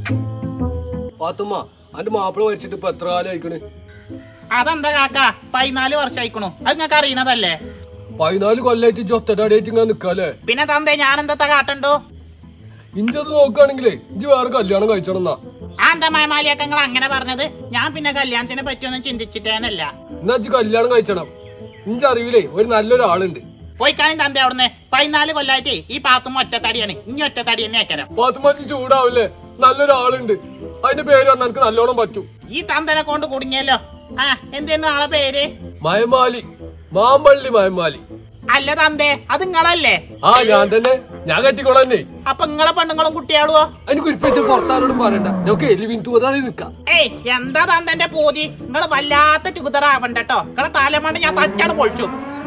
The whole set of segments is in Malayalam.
പാത്തുമ്മ അന്റെ മാപ്പിള മരിച്ചിട്ട് ഇപ്പൊ എത്ര കാലം അയക്കണ് അതെന്താ കാക്ക പതിനാല് വർഷം ആയിക്കണു അത് നിങ്ങൾക്ക് അറിയണതല്ലേ പതിനാല് കൊല്ലായിട്ട് ജൊത്തടായിട്ട് ഇങ്ങനെ നിക്കാല്ലേ പിന്നെ തന്തേ ഞാൻ എന്താ കാട്ടണ്ടോ ഇഞ്ചത് നോക്കുകയാണെങ്കിലേ ഇഞ്ചി വേറെ കല്യാണം കഴിച്ചണമെന്നാ ആ എന്താ മയമാലിയൊക്കെ നിങ്ങൾ അങ്ങനെ പറഞ്ഞത് ഞാൻ പിന്നെ കല്യാണത്തിനെ പറ്റിയൊന്നും ചിന്തിച്ചിട്ടേനല്ല എന്നാ ഇജ്ജ് കല്യാണം കഴിച്ചണം ഇഞ്ച അറിയില്ലേ ഒരു നല്ലൊരാളുണ്ട് പോയി കാണി തന്തേ അവിടുന്ന് പതിനാല് കൊല്ലായിട്ട് ഈ പാത്തും ഒറ്റത്തടിയാണ് ഇനി ഒറ്റത്തടി തന്നെ ആക്കരം പാത്തുമ്മ ചൂടാവില്ലേ നല്ലൊരാളുണ്ട് അതിന്റെ പേര് പറഞ്ഞാൽ എനിക്ക് നല്ലോണം പറ്റും ഈ തന്തനെ കൊണ്ട് കുടുങ്ങിയല്ലോ ആ എന്തേന്ന് ആളെ പേര് മയമാലി മാമ്പള്ളി മയമാലി അല്ല തന്തേ അത് നിങ്ങളല്ലേ ആ ഞാൻ തന്നെ ഞാൻ കെട്ടിക്കോളന്നെ അപ്പൊ നിങ്ങളെ പെണ്ണുങ്ങളും കുട്ടിയാളുവോ അതിന് കുരിപ്പിച്ച പുറത്താരോടും പറയണ്ട ഞങ്ങൾക്ക് എലിവിൻ തൂതാറി നിക്കാം ഏയ് എന്താ തന്തന്റെ പൂതി നിങ്ങള് വല്ലാത്ത ടുകുതറാവണ്ടട്ടോ നിങ്ങളെ തലമണ്ട ഞാൻ തച്ചാണ് പൊളിച്ചു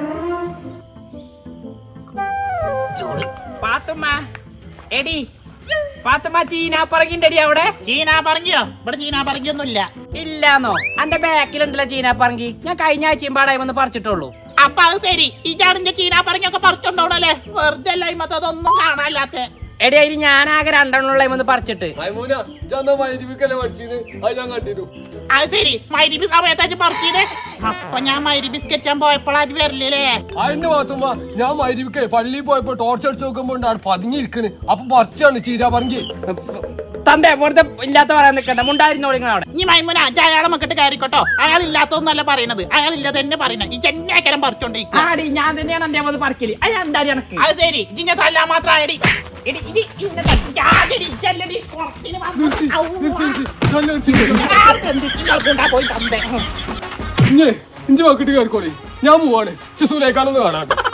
പാത്തുമ്മ എടി പാത്തുമ്മ ചീന പറകിണ്ടടി അവിടെ ചീന പറഞ്ഞോ ഇവിടെ ചീന പറഞ്ഞൊന്നുമില്ല ഇല്ലാന്നോ അന്റെ ബാക്കിലുണ്ടല്ലോ ചീന പറങ്കി ഞാൻ കഴിഞ്ഞ ആഴ്ചയും പാടായി വന്ന് പറിച്ചിട്ടുള്ളൂ അപ്പൊ അത് ശരി ഈ ചാടിന്റെ ചീന പറഞ്ഞൊക്കെ പറിച്ചോണ്ടോണല്ലേ വെറുതെ അല്ല ഇമ്മത്തെ അതൊന്നും കാണാല്ലാത്ത എടി അതിന് ഞാനാകെ രണ്ടെണ്ണമുള്ള വന്ന് പറിച്ചിട്ട് മൈമൂന ഇജാ മൈരിവിക്കല്ലേ പഠിച്ചിന് അത് ഞാൻ കണ്ടിരുന്നു അത് ശരി മൈരിബി സമയത്താച്ച് പറിച്ചത് അപ്പൊ ഞാൻ മൈരിബി സ്കെറ്റാൻ പോയപ്പോൾ അത് വരില്ലേ അതിന്റെ പാത്തുമ്മ ഞാൻ മൈരിവിക്കേ പള്ളിയിൽ പോയപ്പോ ടോർച്ച് അടിച്ച് നോക്കുമ്പോ ആണ് പതുങ്ങിയിരിക്കണ് അപ്പൊ പറിച്ചാണ് ചീര പറങ്കി തന്റെ വെറുതെ ഇല്ലാത്ത പറയാൻ നിൽക്കണ്ട മുണ്ടായിരുന്നോളി നിങ്ങൾ അവിടെ ഇനി മൈമുന അജ അയാളെ മക്കിട്ട് കയറിക്കോട്ടോ അയാൾ ഇല്ലാത്തതൊന്നല്ല പറയണത് അയാൾ ഇല്ലാതെ തന്നെ പറയണത് ഈ ചെന്നേക്കരം പറിച്ചോണ്ടിരിക്കുക ആടി ഞാൻ തന്നെയാണ് എന്റെ വന്ന് പറിക്കല് അത് എന്താ എനക്ക് അത് ശരി ഇതിന്റെ തല്ലാൻ മാത്രം അടി എടി, ഇത് ഇന്നെ തല്ലാതെടി, ചെല്ലടി, കുറച്ചിന് വന്ന് ഔവ്വ. ആൾക്ക് എന്ത് ഇങ്ങൾക്കുണ്ടാ പോയി തന്നേ ഇഞ്ചി മക്കിട്ട് കയറിക്കോളി ഞാൻ പോവാണ് സുലേക്കാനൊന്ന് കാണാൻ